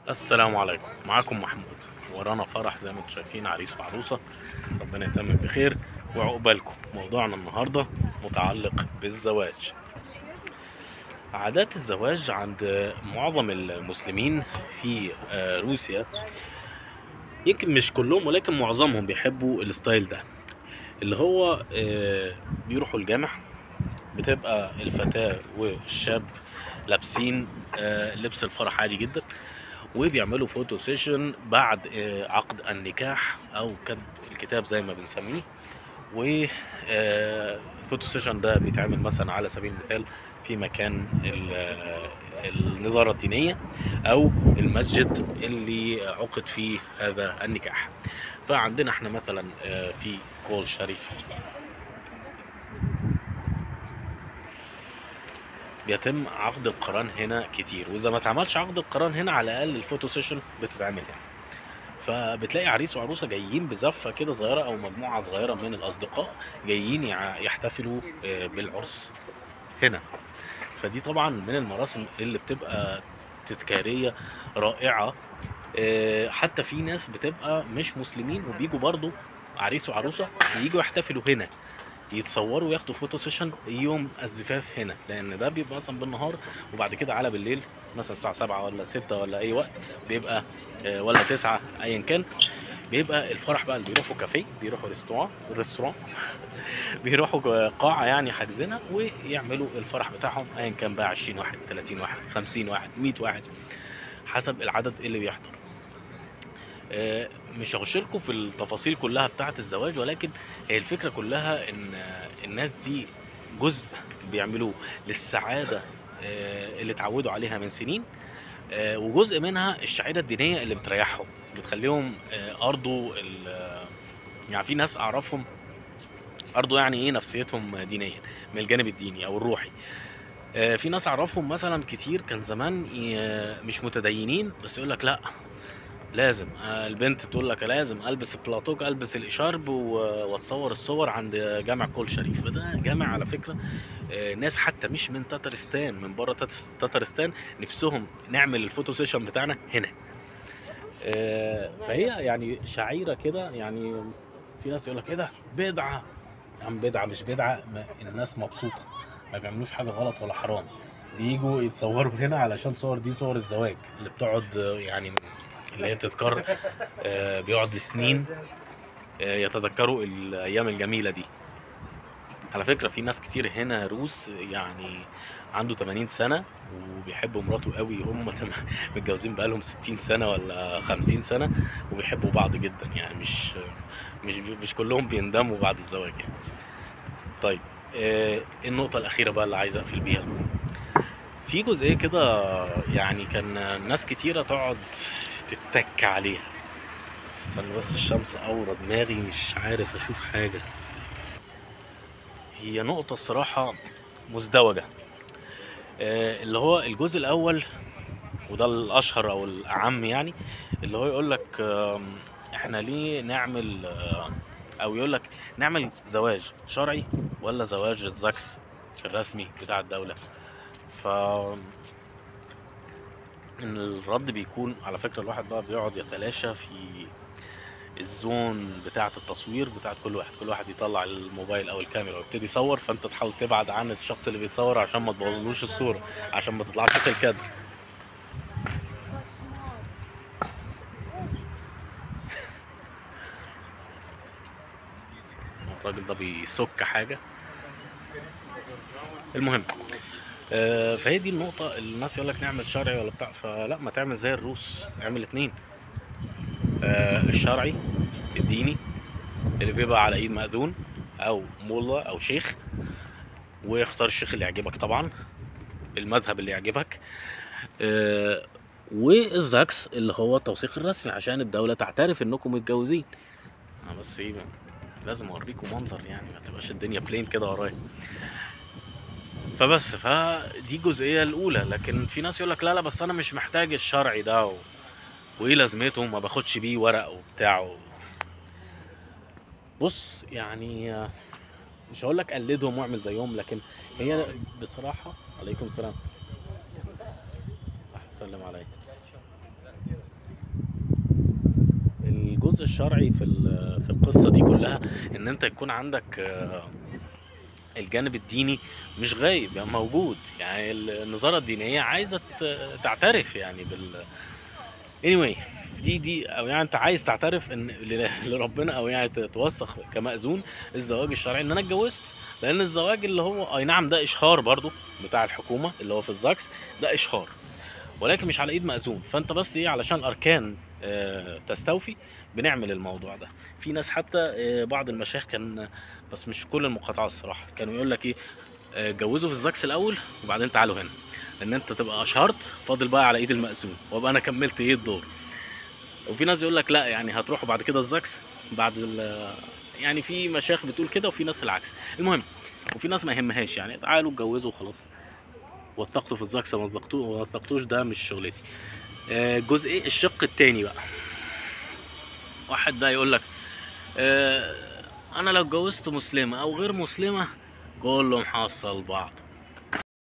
السلام عليكم معاكم محمود ورانا فرح زي ما انتم شايفين عريس وعروسة ربنا يتمم بخير وعقبالكم موضوعنا النهاردة متعلق بالزواج عادات الزواج عند معظم المسلمين في آه، روسيا يمكن مش كلهم ولكن معظمهم بيحبوا الستايل ده اللي هو آه، بيروحوا الجامع بتبقى الفتاة والشاب لابسين آه، لبس الفرح عادي جدا وبيعملوا فوتو سيشن بعد آه، عقد النكاح او كتب الكتاب زي ما بنسميه و آه، الفوتو سيشن ده بيتعمل مثلا على سبيل المثال في مكان ال- آه، النظارة الدينية او المسجد اللي عقد فيه هذا النكاح فعندنا احنا مثلا آه، في كول شريف بيتم عقد القران هنا كتير واذا ما اتعملش عقد القران هنا على الاقل الفوتو سيشن بتتعمل هنا فبتلاقي عريس وعروسه جايين بزفه كده صغيره او مجموعه صغيره من الاصدقاء جايين يع- يحتفلوا آه، بالعرس هنا فدي طبعا من المراسم اللي بتبقى تذكاريه رائعه آه، حتى في ناس بتبقى مش مسلمين وبيجوا برضو عريس وعروسه ييجوا يحتفلوا هنا يتصوروا وياخدوا فوتو سيشن يوم الزفاف هنا لان ده بيبقى مثلا بالنهار وبعد كده على بالليل مثلا الساعه 7 ولا 6 ولا اي وقت بيبقى آه، ولا 9 ايا كان بيبقى الفرح بقى اللي بيروحوا كافيه بيروحوا ريستوران ريستوران بيروحوا قاعه يعني حاجزينها ويعملوا الفرح بتاعهم ايا كان بقى 20 واحد 30 واحد 50 واحد 100 واحد حسب العدد اللي بيحضر آه، مش هخش لكم في التفاصيل كلها بتاعه الزواج ولكن هي الفكره كلها ان آه، الناس دي جزء بيعملوه للسعاده آه، اللي اتعودوا عليها من سنين آه، وجزء منها الشعيره الدينيه اللي بتريحهم بتخليهم آه، ارضوا ال- آه، يعني في ناس اعرفهم ارضوا يعني ايه نفسيتهم دينيا من الجانب الديني او الروحي آه، في ناس اعرفهم مثلا كتير كان زمان ي- مش متدينين بس يقول لك لا لازم آه، البنت تقول لك لازم البس البلاطوك البس الاشارب و- واتصور الصور عند جامع كول شريف فده جامع على فكره آه، ناس حتى مش من تترستان من بره تتس- تترستان نفسهم نعمل الفوتو سيشن بتاعنا هنا آه، فهي يعني شعيره كده يعني في ناس يقول لك ايه ده بدعه يا عم بدعه مش بدعه ما الناس مبسوطه ما بيعملوش حاجه غلط ولا حرام بيجوا يتصوروا هنا علشان صور دي صور الزواج اللي بتقعد آه، يعني اللي هي تذكار آه، بيقعد لسنين آه، يتذكروا الايام الجميله دي على فكره في ناس كتير هنا روس يعني عنده 80 سنه وبيحبوا مراته قوي هم تم- متجوزين بقالهم 60 سنه ولا 50 سنه وبيحبوا بعض جدا يعني مش مش مش كلهم بيندموا بعد الزواج يعني طيب آه، النقطه الاخيره بقى اللي عايز اقفل بيها في جزئيه كده يعني كان ناس كتيره تقعد تتك عليها استنى بس الشمس اورا دماغي مش عارف اشوف حاجه هي نقطه الصراحه مزدوجه آه، اللي هو الجزء الاول وده الاشهر او الاعم يعني اللي هو يقول لك آم، احنا ليه نعمل آه، او يقول لك نعمل زواج شرعي ولا زواج الزكس الرسمي بتاع الدوله ف ان الرد بيكون على فكره الواحد بقى بيقعد يتلاشى في الزون بتاعه التصوير بتاعه كل واحد كل واحد يطلع الموبايل او الكاميرا ويبتدي يصور فانت تحاول تبعد عن الشخص اللي بيتصور عشان ما تبوظلوش الصوره عشان ما تطلعش في الكادر الراجل ده بيسك حاجه المهم آه، فهي دي النقطة اللي الناس يقول لك نعمل شرعي ولا بتاع فلا ما تعمل زي الروس اعمل اتنين آه، الشرعي الديني اللي بيبقى على ايد مأذون او مولى او شيخ ويختار الشيخ اللي يعجبك طبعا المذهب اللي يعجبك آه، والزاكس اللي هو التوثيق الرسمي عشان الدولة تعترف انكم متجوزين آه، بس ايه لازم اوريكم منظر يعني ما تبقاش الدنيا بلين كده ورايا فبس فدي الجزئيه الاولى لكن في ناس يقول لك لا لا بس انا مش محتاج الشرعي ده و... وايه لازمته ما باخدش بيه ورق وبتاع و... بص يعني آه، مش هقول لك قلدهم واعمل زيهم لكن هي بصراحه عليكم السلام سلم عليا الشرعي في ال- في القصه دي كلها ان انت يكون عندك آه، الجانب الديني مش غايب يعني موجود يعني النظاره الدينيه عايزه ت- تعترف يعني بال anyway دي دي او يعني انت عايز تعترف ان ل- لربنا او يعني توثق كمأذون الزواج الشرعي ان انا اتجوزت لان الزواج اللي هو اي نعم ده اشهار برضو بتاع الحكومه اللي هو في الزاكس ده اشهار ولكن مش على ايد مأذون فانت بس ايه علشان الاركان آه، تستوفي بنعمل الموضوع ده في ناس حتى آه، بعض المشايخ كان بس مش في كل المقاطعات الصراحه كانوا يقول لك ايه آه، اتجوزوا في الزاكس الاول وبعدين تعالوا هنا ان انت تبقى اشهرت فاضل بقى على ايد المأذون وابقى انا كملت ايه الدور وفي ناس يقول لك لا يعني هتروحوا بعد كده الزاكس بعد ال يعني في مشايخ بتقول كده وفي ناس العكس المهم وفي ناس ما يهمهاش يعني تعالوا اتجوزوا وخلاص وثقتوا في الزاكس ما وثقتوش ما وثقتوش ده مش شغلتي آه، الجزء ايه الشق التاني بقى واحد ده يقول لك آه، انا لو اتجوزت مسلمه او غير مسلمه كله محصل بعضه